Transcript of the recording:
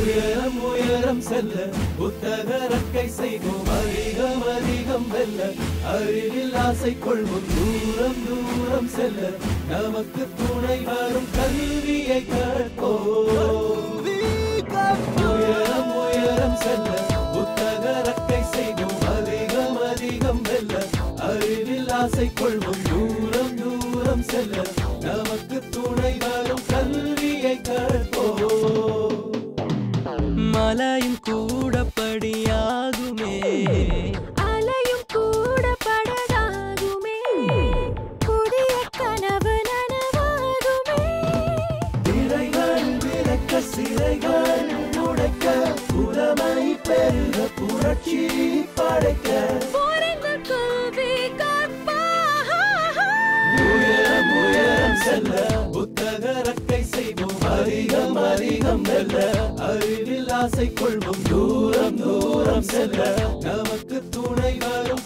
உயரம் உயரம் செல்ல புத்தக ரக்கை செய்வோம் அதிகம் அதிகம் வெல்ல அறிவில் ஆசை கொள்வோம் தூரம் தூரம் செல்ல நமக்கு துணை வரும் கல்வியை கற்போம் உயரம் உயரம் செல்ல புத்தக ரக்கை செய்வோம் அதிகம் அதிகம் வெல்ல அறிவில் ஆசை கொள்வோம் தூரம் தூரம் செல்ல நமக்கு துணை வரும் கல்வியை கற்போம் மலையும் கூட படியாகுமே அலையும் கூட படகாகுமே புதிய கனவு நனவாகுமே திரைகள் விளக்க சிறைகள் உடைக்க புலமை பெருக புரட்சி படைக்க போரின் கல்வி கற்பா உயரம் உயரம் செல்ல புத்தக ரக்கை செய்வோம் அதிகம் அதிகம் வெல்ல அறிவில் ஆசை கொள்வோம் தூரம் தூரம் செல்ல நமக்கு துணை வரும்